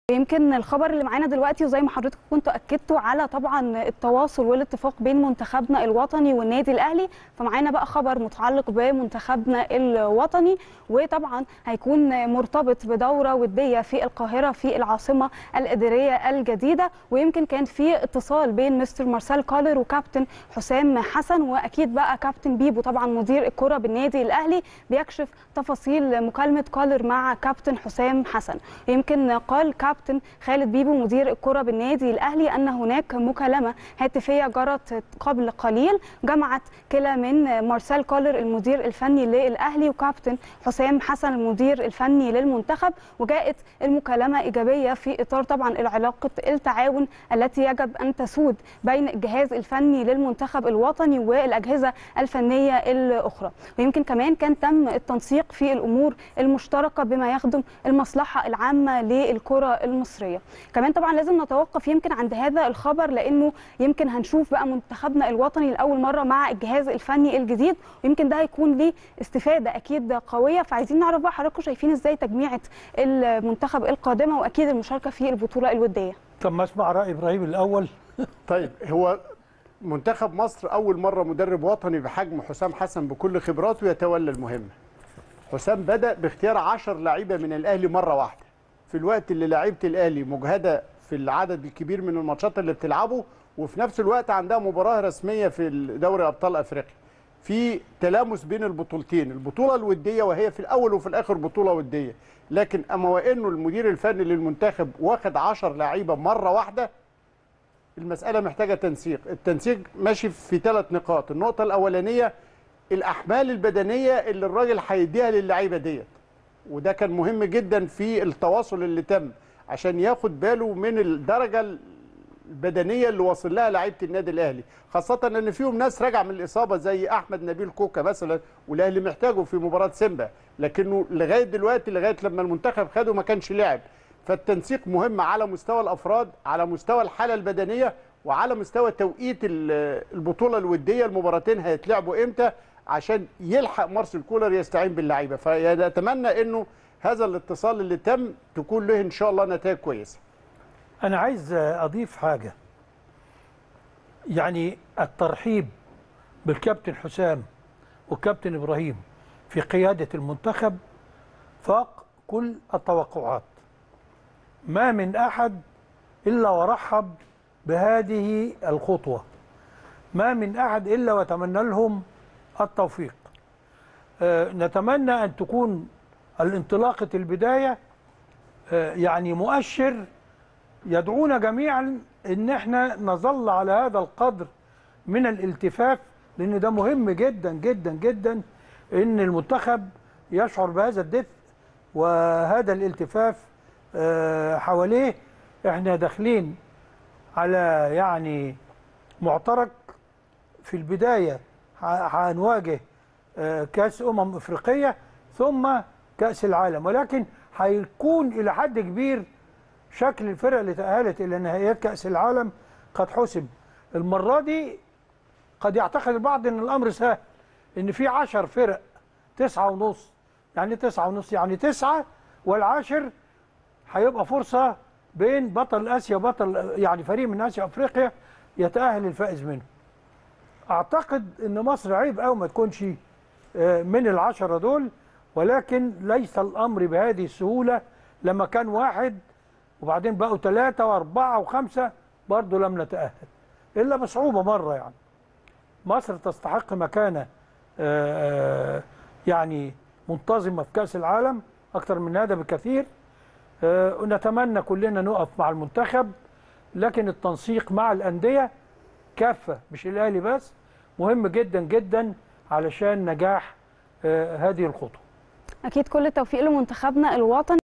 يمكن الخبر اللي معانا دلوقتي وزي ما حضرتك كنتوا اكدتوا على طبعا التواصل والاتفاق بين منتخبنا الوطني والنادي الاهلي فمعانا بقى خبر متعلق بمنتخبنا الوطني وطبعا هيكون مرتبط بدوره وديه في القاهره في العاصمه الاداريه الجديده ويمكن كان في اتصال بين مستر مارسيل كولر وكابتن حسام حسن واكيد بقى كابتن بيبو طبعا مدير الكره بالنادي الاهلي بيكشف تفاصيل مكالمه كولر مع كابتن حسام حسن يمكن قال كابتن كابتن خالد بيبو مدير الكرة بالنادي الأهلي أن هناك مكالمة هاتفية جرت قبل قليل جمعت كلا من مارسيل كولر المدير الفني للأهلي وكابتن حسام حسن المدير الفني للمنتخب وجاءت المكالمة إيجابية في إطار طبعا العلاقة التعاون التي يجب أن تسود بين الجهاز الفني للمنتخب الوطني والأجهزة الفنية الأخرى ويمكن كمان كان تم التنسيق في الأمور المشتركة بما يخدم المصلحة العامة للكرة المصريه كمان طبعا لازم نتوقف يمكن عند هذا الخبر لانه يمكن هنشوف بقى منتخبنا الوطني لاول مره مع الجهاز الفني الجديد ويمكن ده هيكون ليه استفاده اكيد قويه فعايزين نعرف بقى حضراتكم شايفين ازاي تجميعه المنتخب القادمه واكيد المشاركه في البطوله الوديه طب ما اسمع راي ابراهيم الاول طيب هو منتخب مصر اول مره مدرب وطني بحجم حسام حسن بكل خبراته يتولى المهمه حسام بدا باختيار 10 لعيبه من الاهلي مره واحده في الوقت اللي لعيبه الاهلي مجهده في العدد الكبير من الماتشات اللي بتلعبه وفي نفس الوقت عندها مباراه رسميه في دوري ابطال افريقيا في تلامس بين البطولتين البطوله الوديه وهي في الاول وفي الاخر بطوله وديه لكن اما وانه المدير الفني للمنتخب واخد 10 لعيبه مره واحده المساله محتاجه تنسيق التنسيق ماشي في ثلاث نقاط النقطه الاولانيه الاحمال البدنيه اللي الراجل هيديها للعيبه ديت وده كان مهم جدا في التواصل اللي تم عشان ياخد باله من الدرجه البدنيه اللي واصل لها لعيبه النادي الاهلي خاصه ان فيهم ناس راجع من الاصابه زي احمد نبيل كوكا مثلا والاهلي محتاجه في مباراه سيمبا لكنه لغايه دلوقتي لغايه لما المنتخب خده ما كانش لاعب فالتنسيق مهم على مستوى الافراد على مستوى الحاله البدنيه وعلى مستوى توقيت البطوله الوديه المباراتين هيتلعبوا امتى عشان يلحق مارسيل كولر يستعين باللعيبه فنتمنى انه هذا الاتصال اللي تم تكون له ان شاء الله نتائج كويسه انا عايز اضيف حاجه يعني الترحيب بالكابتن حسام والكابتن ابراهيم في قياده المنتخب فاق كل التوقعات ما من احد الا ورحب بهذه الخطوه ما من احد الا وتمنى لهم التوفيق آه نتمنى أن تكون الانطلاقة البداية آه يعني مؤشر يدعونا جميعا أن احنا نظل على هذا القدر من الالتفاف لأن ده مهم جدا جدا جدا أن المنتخب يشعر بهذا الدفء وهذا الالتفاف آه حواليه احنا داخلين على يعني معترك في البدايه هنواجه كاس امم افريقيه ثم كاس العالم ولكن هيكون الى حد كبير شكل الفرق اللي تاهلت الى نهائيات كاس العالم قد حسب المره دي قد يعتقد البعض ان الامر سهل ان في 10 فرق تسعة ونص يعني تسعة ونص يعني تسعة والعاشر هيبقى فرصة بين بطل آسيا وبطل يعني فريق من آسيا أفريقيا يتأهل الفائز منه اعتقد ان مصر عيب قوي ما تكونش من العشره دول ولكن ليس الامر بهذه السهوله لما كان واحد وبعدين بقوا ثلاثه واربعه وخمسه برضه لم نتاهل الا بصعوبه مره يعني مصر تستحق مكانه يعني منتظمه في كاس العالم اكثر من هذا بكثير ونتمنى كلنا نقف مع المنتخب لكن التنسيق مع الانديه كافه مش الاهلي بس مهم جدا جدا علشان نجاح آه هذه الخطوه اكيد كل التوفيق لمنتخبنا الوطني